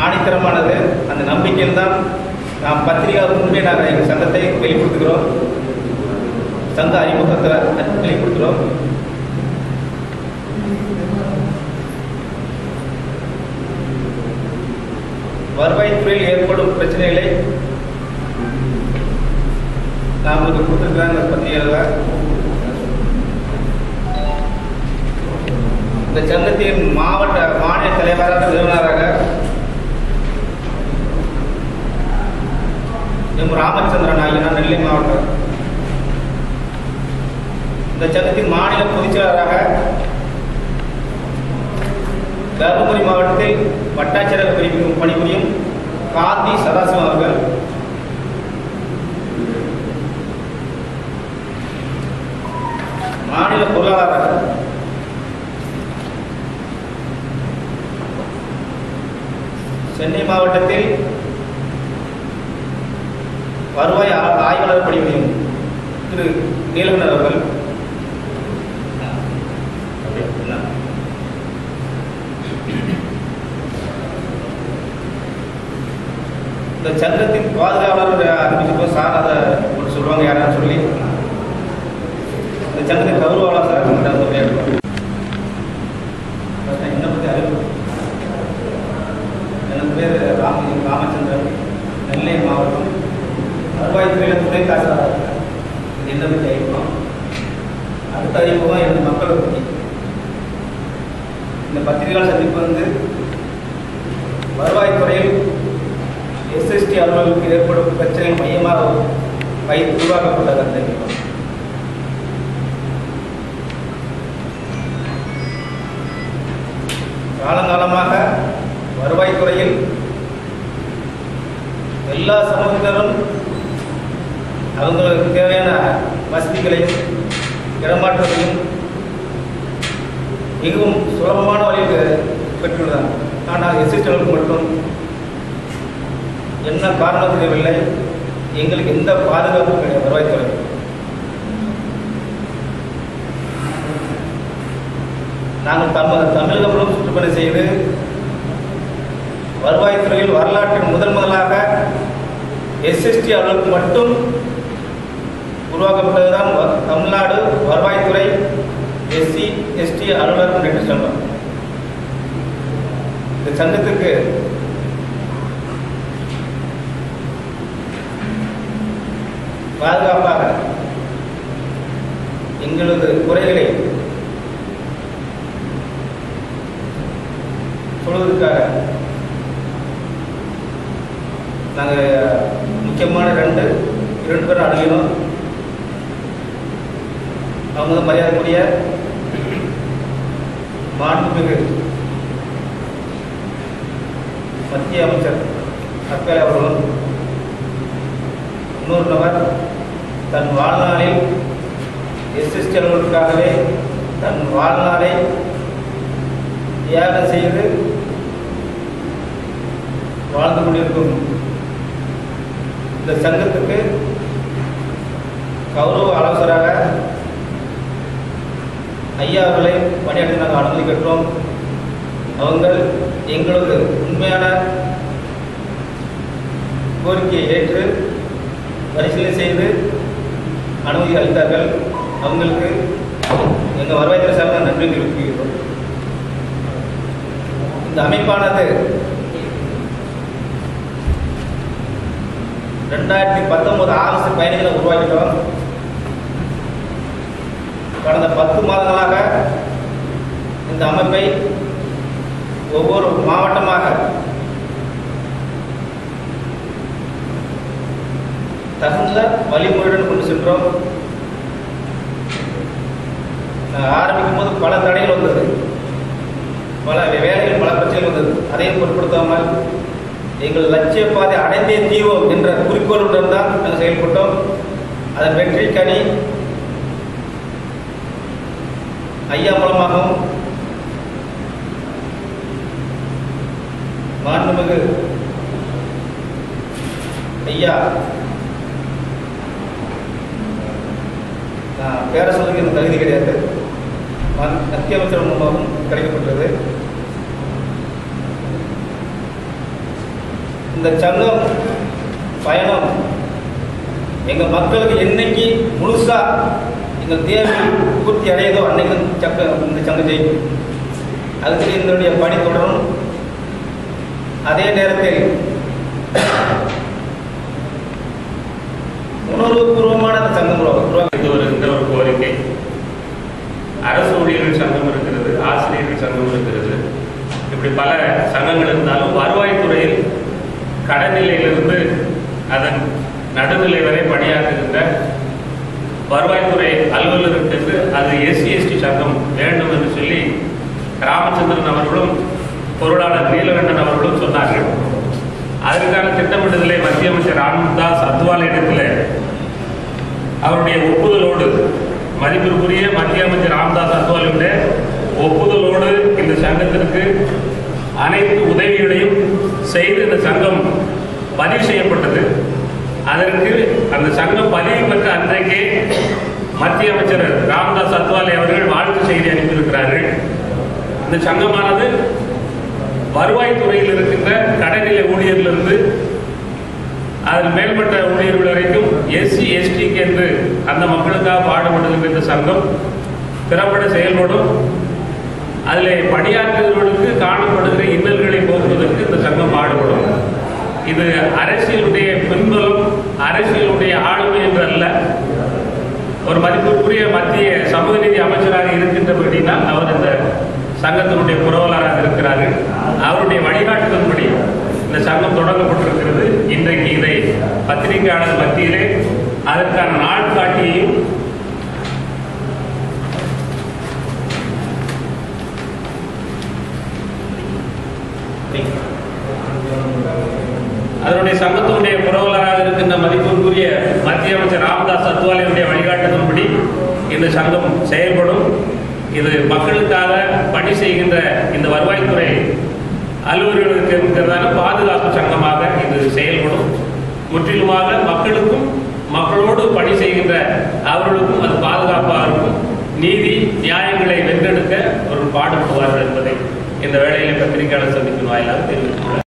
ஆணித்தரமானது அந்த நம்பிக்கையில் தான் நாம் பத்திரிகை முன்பே நாங்கள் எங்கள் சங்கத்தை வெளிப்படுத்துகிறோம் சங்க அறிமுகத்தை வெளிப்படுத்துகிறோம் வருவாய்த்துறையில் ஏற்படும் பிரச்சனைகளை நான் உங்களுக்கு கொடுத்துருக்கிறேன் இந்த பத்திரிகையில் இந்த சங்கத்தின் மாவட்ட மாநில தலைவராக நிறுவனராக எம் ராமச்சந்திரன் ஆகிய நெல்லை மாவட்டம் இந்த சங்கத்தின் மாநில பொதுச்செயலராக தருமபுரி மாவட்டத்தில் வட்டாட்சியராக பணிபுரியும் பணிபுரியும் காந்தி சதாசிவம் அவர்கள் மாநில பொருளாளராக சென்னை மாவட்டத்தில் வருவாய் ஆ- ஆய்வாளர் பணிபுரியும் திரு நீலகண்டர் அவர்கள் அப்படியே, என்ன? இந்த சங்கத்தின் பாதுகாவலர் அறிவிச்சிருக்கோம் சார் அதை ஒன்று சொல்லுவாங்க யாரான்னு சொல்லி இந்த சங்கத்தின் கௌரவாளர் சார் உங்கள்கிட்ட வந்து உரையாடுவார். First நான் என்னை பற்றி அறிவு எனது பேர் ராம ராமச்சந்திரன் நெல்லை மாவட்டம் வருவாய்த்துறையில் துணை காசாளர் இது என்ன பற்றி அறிவிப்போம் அடுத்த அறிமுகம் எனது மக்களை பற்றி இந்த பத்திரிகையாளர் சந்திப்பு வந்து வருவாய்த்துறையில் எஸ்எஸ்டி அலுவலர்களுக்கு ஏற்படும் பிரச்சனை மையமாக வைத்து உருவாக்கப்பட்டது அந்த இயக்கம். காலங்காலமாக வருவாய்த்துறையில் எல்லா சமூகத்தினரும் அவங்களுக்கு தேவையான வசதிகளையும் இடமாற்றத்தையும் மிகவும் சுலபமான வழியில் பெற்றுள்ளனர் ஆனால் எஸ்எஸ்டிகளுக்கு மட்டும் என்ன காரணம் தெரியவில்லை எங்களுக்கு எந்த பாதுகாப்பும் கிடையாது வருவாய்த்துறை நாங்கள் தமிழ் தமிழக முழுவதும் சுற்றுப்பயணம் செய்து வருவாய்த்துறையில் வரலாற்றில் முதல் முதலாக எஸ்எஸ்டி அலுவலுக்கு மட்டும் உருவாக்கப்பட்டதுதான் வ- தமிழ்நாடு வருவாய்த்துறை எஸ்சி எஸ்டி அலுவலர் முன்னேற்ற சங்கம் இந்த சங்கத்துக்கு பாதுகாப்பாக எங்களது குறைகளை சொல்வதற்காக நாங்கள் முக்கியமான ரெண்டு இரண்டு பேரும் அணுகினோம் அவங்க வந்து மரியாதைக்குரிய மாண்புமிகு மத்திய அமைச்சர் அக்கலை அவர்களும் இன்னொரு நபர் தன் வாழ்நாளில் எஸ்எஸ்டி அலுவலர்களுக்காகவே தன் வாழ்நாளை தியாகம் செய்து வாழ்ந்து கொண்டிருக்கும் இந்த சங்கத்துக்கு கௌரவ ஆலோசகராக ஐயா அவர்களை பணியாற்றி நாங்கள் அனுமதி பெற்றோம் அவங்க எங்களது உண்மையான கோரிக்கையை ஏற்று பரிசீலனை செய்து அனுமதி அளித்தார்கள் அவங்களுக்கு எங்கள் வருவாய்த்துறை சார்ந்த நன்றி தெரிவிக்கிறோம் இந்த அமைப்பானது ரெண்டாயிரத்தி பத்தொன்பது ஆகஸ்ட் பதினைஞ்சில் உருவாக்கிட்டோம் கடந்த பத்து மாதங்களாக இந்த அமைப்பை ஒவ்வொரு மாவட்டமாக தகுந்த வழிமுறையுடன் கொண்டு சென்றோம் நாங்கள் ஆரம்பிக்கும் போது பல தடைகள் வந்தது பல வேலைகள் பல பிரச்சனைகள் வந்தது அதையும் பொருட்படுத்தாமல் எங்கள் லட்சிய பாதை அடைந்தே தீர்வோம் என்ற குறிக்கோளுடன் தான் நாங்கள் செயல்பட்டோம் அதன் வெற்றி கனி ஐயா மூலமாகவும் மாண்புமிகு ஐயா நான் பேர சொல்றதுக்கு எனக்கு தகுதி கிடையாது ம- மத்திய அமைச்சர் மூலமாகவும் கிடைக்கப்பட்டது இந்த சங்கம் பயணம் எங்கள் மக்களுக்கு என்னைக்கு முழுசா எங்கள் தேவை பூர்த்தி அடையுதோ அன்னைக்கு சங்கம் இந்த சங்கம் ஜெயிக்கும் அதுக்கு இதனுடைய பணி தொடரும் அதே நேரத்தில் உணர்வுபூர்வமான அந்த சங்கம் உருவா இது ஒரு இந்த ஒரு கோரிக்கை அரசு ஊழியர்கள் சங்கம் இருக்கிறது ஆசிரியர்கள் சங்கம் இருக்கிறது இப்படி பல சங்கங்கள் இருந்தாலும் வருவாய்த்துறையில் கடைநிலையிலிருந்து அதன் நடுநிலை வரை பணியாற்றுகின்ற வருவாய்த்துறை அலுவலருக்கு அது எஸ்சி எஸ்டி சங்கம் வேண்டும் என்று சொல்லி ராமச்சந்திரன் அவர்களும் பொருளாளர் நீலகண்டன் அவர்களும் சொன்னார்கள் அதற்கான திட்டமிடுதலை மத்திய அமைச்சர் ராம்தாஸ் அத்வாலிடத்தில் அவருடைய ஒப்புதலோடு மதிப்பிற்குரிய மத்திய அமைச்சர் ராம்தாஸ் அத்வாலியுடைய ஒப்புதலோடு இந்த சங்கத்திற்கு அனைத்து உதவிகளையும் செய்து இந்த சங்கம் பதிவு செய்யப்பட்டது அதற்கு அந்த சங்கம் பதிவு பெற்ற அன்றைக்கே மத்திய அமைச்சர் ராம்தாஸ் அத்வாலே அவர்கள் வாழ்த்து செய்தி அனுப்பியிருக்கிறார்கள் இந்த சங்கமானது வருவாய்த்துறையில் இருக்கின்ற கடைநிலை ஊழியரிலிருந்து அதில் மேல்மட்ட ஊழியர்கள் வரைக்கும் எஸ்சி எஸ்டிக்கு என்று அந்த மக்களுக்காக பாடுபடுகின்ற இந்த சங்கம் திறம்பட செயல்படும் அதில் பணியாற்றுபவர்களுக்கு காணப்படுகிற இன்னல்களை போக்குவதற்கு இந்த சங்கம் பாடுபடும் இது அரசியலுடைய பின்புலம் அரசியலுடைய ஆளுமை என்று அல்ல ஒரு மதிப்புக்குரிய மத்திய சமூக நீதி அமைச்சராக இருக்கின்றபடினால் அவர் இந்த சங்கத்தினுடைய புரவலராக இருக்கிறார்கள் அவருடைய வழிகாட்டுதல்படி இந்த சங்கம் தொடங்கப்பட்டிருக்கிறது இன்றைக்கு இதை பத்திரிகையாளர் மத்தியிலே அதற்கான நாட்காட்டியையும் அதனுடைய சங்கத்தினுடைய புரவலராக இருக்கின்ற மதிப்பிற்குரிய மத்திய அமைச்சர் ராமதாஸ் அத்வாலியுடைய வழிகாட்டுதல்படி இந்த சங்கம் செயல்படும் இது மக்களுக்காக பணி செய்கின்ற இந்த வருவாய்த்துறை அலுவலர்களுக்கு இருக்கிறதான பாதுகாப்பு சங்கமாக இது செயல்படும் முற்றிலுமாக மக்களுக்கும் மக்களோடு பணி செய்கின்ற அவர்களுக்கும் அது பாதுகாப்பாக இருக்கும் நீதி நியாயங்களை வென்றெடுக்க ஒரு பாடுபடுவார்கள் என்பதை இந்த வேளையில் பத்திரிகையாளர் சந்திப்பின் வாயிலாக தெரிவித்துள்ளார்